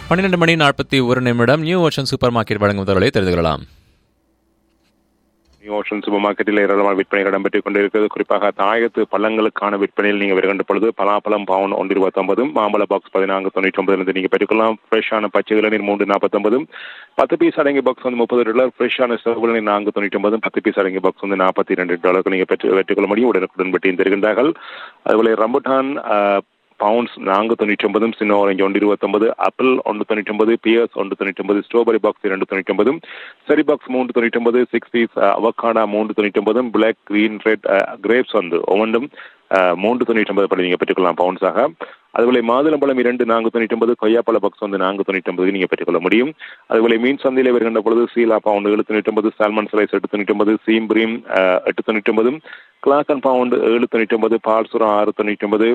பன்னிரண்டு மணி நாற்பத்தி ஒரு நிமிடம் நியூ ஓஷன் சூப்பர் மார்க்கெட் வழங்கும் தகவலை தெரிந்து கொள்ளலாம் நியூ ஓஷன் சூப்பர் மார்க்கெட்டில் ஏராளமான விற்பனைகள் இடம்பெற்றுக் கொண்டிருக்கிறது குறிப்பாக தாயத்து பழங்களுக்கான விற்பனையில் நீங்கள் வருகின்ற பொழுது பலாப்பழம் பவுன் ஒன்று இருபத்தொன்பதும் மாம்பழ பாக்ஸ் பதினான்கு தொண்ணூற்றி ஒன்பதுலேருந்து நீங்கள் பெற்றுக்கொள்ளலாம் ஃப்ரெஷ்ஷான பச்சை இளநீர் மூன்று நாற்பத்தொன்பதும் பத்து பீஸ் அடங்கிய பாக்ஸ் வந்து முப்பது டாலர் ஃப்ரெஷ்ஷான சிவப்பு இளநீர் நான்கு தொண்ணூற்றி ஒன்பதும் பத்து பீஸ் அடங்கிய பாக்ஸ் வந்து நாற்பத்தி ரெண்டு டாலருக்கு நீங்கள் பெற்று பெற்றுக்கொள்ள முடியும் உடனுக்குடன் பெட்டியும் தருகின்றார்கள் அதுபோல ரம்புட்டான் பவுண்ட்ஸ் நான்கு தொண்ணூற்றி ஒன்பதும் சின்ன ஆரஞ்சு ஒன்று இருபத்தொன்பது ஆப்பிள் ஒன்று தொண்ணூற்றி ஒன்பது பியர்ஸ் ஒன்று தொண்ணூற்றி ஒன்பது ஸ்ட்ராபெரி பாக்ஸ் இரண்டு தொண்ணூற்றி ஒன்பதும் செரி பாக்ஸ் மூன்று தொண்ணூற்றி ஒன்பது சிக்ஸ் பீஸ் அவக்காடா மூன்று தொண்ணூற்றி ஒன்பதும் பிளாக் கிரீன் ரெட் கிரேப்ஸ் வந்து ஒவ்வொன்றும் மூன்று தொண்ணூற்றி ஒன்பது படி நீங்கள் பெற்றுக்கொள்ளலாம் பவுண்ட்ஸாக அதுபோல மாதுளம்பழம் இரண்டு நான்கு தொண்ணூற்றி ஒன்பது கொய்யாப்பழ பாக்ஸ் வந்து நான்கு தொண்ணூற்றி ஒன்பது நீங்கள் பெற்றுக்கொள்ள முடியும் அதுபோல மீன் சந்தையில் வருகின்ற பொழுது சீலா பவுண்டு ஏழு தொண்ணூற்றி ஒன்பது சால்மன் ஸ்லைஸ் எட்டு தொண்ணூற்றி ஒன்பது சீம்பிரீம் எட்டு தொண்ணூற்றி ஒன்பதும் கிளாக்கன் பவுண்டு ஏழு தொண்ணூற்றி ஒன்பது பால்சுரம் ஆறு தொண்ணூற்றி ஒன்பது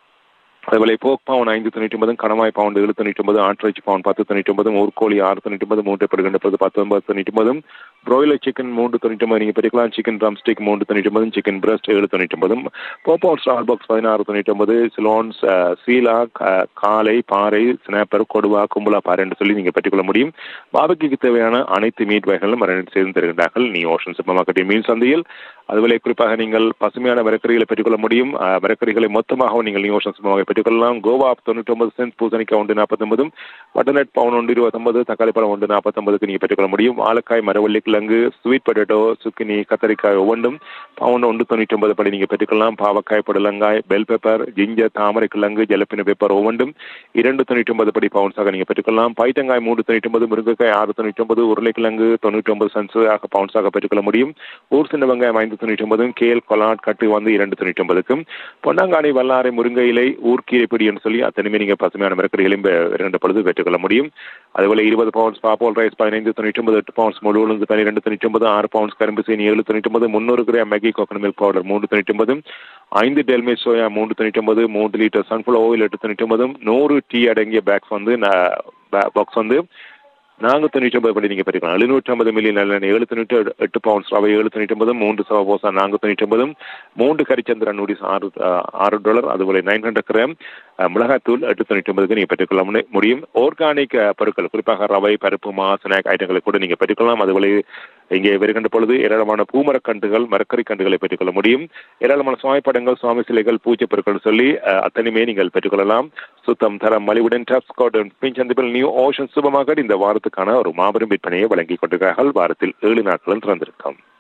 அதுபோல போக் பவுன் ஐந்து தொண்ணூற்றி ஒன்பதும் கணவாய் பவுண்ட் ஏழு தொண்ணூற்றி ஒன்பது ஆட்ரேஜ் பவுன் பத்து தொண்ணூற்றி ஒன்பதும் ஊர்கோழி ஆறு தொண்ணூற்றி ஒன்பது மூன்று படுகின்ற பொழுது பத்தொன்பது தொண்ணூற்றி ஒன்பதும் ப்ரோயிலர் சிக்கன் மூன்று தொண்ணூற்றி ஒன்பது நீங்கள் பெற்றுக்கலாம் சிக்கன் ட்ரம் ஸ்டிக் மூன்று தொண்ணூற்றி ஒன்பதும் சிக்கன் பிரஸ்ட் ஏழு தொண்ணூற்றி ஒன்பதும் போப்பவுட் ஸ்டார் பாக்ஸ் பதினாறு தொண்ணூற்றி ஒன்பது சிலோன்ஸ் சீலா காலை பாறை ஸ்னாப்பர் கொடுவா கும்பலா பாறை என்று சொல்லி நீங்கள் பெற்றுக்கொள்ள முடியும் பாபக்கிக்கு தேவையான அனைத்து மீட் வகைகளும் மரணம் செய்து தருகின்றார்கள் நீ ஓஷன் சூப்பர் மார்க்கெட்டின் மீன் சந்தையில் அதுபோல குறிப்பாக நீங்கள் பசுமையான மரக்கறிகளை பெற்றுக்கொள்ள முடியும் மரக்கறிகளை மொத்தமாக நீங்கள் நியூ ஓஷன் சூப்பர் மார்க்கெட் பெற்றுக்கொள்ளலாம் கோவா தொண்ணூற்றி ஒன்பது சென்ட் பூசணிக்காய் ஒன்று நாற்பத்தொன்பதும் பட்டர்நட் பவுன் ஒன்று இருபத்தொன்பது தக்காளி பழம் ஒன்று நாற்பத்தொன்பதுக்கு நீங்கள் பெற்றுக்கொள்ள முடியும் ஆலக்காய் மரவள்ளி கிழங்கு ஸ்வீட் பொட்டேட்டோ சுக்கினி கத்தரிக்காய் ஒவ்வொன்றும் பவுன் ஒன்று தொண்ணூற்றி ஒன்பது படி நீங்கள் பெற்றுக்கொள்ளலாம் பாவக்காய் புடலங்காய் பெல் பெப்பர் ஜிஞ்சர் தாமரை கிழங்கு ஜலப்பின பெப்பர் ஒவ்வொன்றும் இரண்டு தொண்ணூற்றி ஒன்பது படி பவுன்ஸாக நீங்கள் பெற்றுக்கொள்ளலாம் பைத்தங்காய் மூன்று தொண்ணூற்றி ஒன்பது முருங்கைக்காய் ஆறு தொண்ணூற்றி ஒன்பது உருளைக்கிழங்கு தொண்ணூற்றி ஒன்பது சென்ஸாக பவுன்ஸாக பெற்றுக்கொள்ள முடியும் ஊர் சின்ன வெங்காயம் ஐந்து தொண்ணூற்றி ஒன்பதும் கேல் கொலாட் கட்டு வந்து இரண்டு தொண்ணூற்றி ஒன்பதுக்கும் பொன்னாங்கானி வல்லாரை முருங்கை இலை ஊர்க்கீரை பிடி என்று சொல்லி அத்தனையுமே நீங்கள் பசுமையான மரக்கறிகளையும் இரண்டு பொழுது பெற்றுக்கொள்ள முடியும் அதுபோல இருபது பவுன்ஸ் பாப்போல் ரைஸ் பதினைந்து தொண்ணூற்றி ஒன்பது எட்டு பவுன்ஸ் முழு உளுந்து பன்னிரெண்டு தொண்ணூற்றி ஒன்பது ஆறு பவுன்ஸ் கரும்பு சீனி ஏழு தொண்ணூற்றி ஒன்பது முந்நூறு gram Maggi coconut milk powder மூன்று தொண்ணூற்றி ஒன்பது ஐந்து டெல்மே சோயா மூன்று தொண்ணூற்றி ஒன்பது மூன்று லிட்டர் சன்ஃப்ளவர் ஆயில் எட்டு தொண்ணூற்றி ஒன்பதும் நூறு டீ அடங்கிய பேக்ஸ் வந்து பாக்ஸ் வந்து நான்கு தொண்ணூற்றி ஒன்பது படி நீங்கள் பெற்றுக்கலாம் எழுநூற்றி ஐம்பது மில்லியன் நல்லெண்ணெய் ஏழு தொண்ணூற்றி எட்டு பவுண்ட்ஸ் ரவை ஏழு தொண்ணூற்றி ஒன்பது மூன்று சவ போசா நான்கு தொண்ணூற்றி ஒன்பதும் மூன்று கரிச்சந்திரன் நூடிஸ் ஆறு ஆறு டாலர் அதுபோல நைன் ஹண்ட்ரட் கிராம் மிளகாத்தூள் எட்டு தொண்ணூற்றி ஒன்பதுக்கு நீங்கள் பெற்றுக்கொள்ள முடியும் ஆர்கானிக் பொருட்கள் குறிப்பாக ரவை பருப்பு மா ஸ்நாக் ஐட்டங்களை கூட நீங்கள் பெற்றுக்கொள்ளலாம் அதுபோல இங்கே வருகின்ற பொழுது ஏராளமான பூமரக்கண்டுகள் மரக்கறி கண்டுகளை பெற்றுக்கொள்ள முடியும் ஏராளமான சுவாமிப்படங்கள் சுவாமி சிலைகள் பூஜை பொருட்கள் சொல்லி அத்தனையுமே நீங்கள் பெற்றுக்கொள்ளலாம் சுத்தம் தரம் மலிவுடன் டப்ஸ் கார்டன் பிஞ்சந்திபில் நியூ ஓஷன் சூப்பர் மார்க்கெட் இந்த வாரத்துக்கான ஒரு மாபெரும் விற்பனையை வழங்கி கொண்டிருக்கிறார்கள் வாரத்தில் ஏழு நாட்களும் திறந்திருக்கும்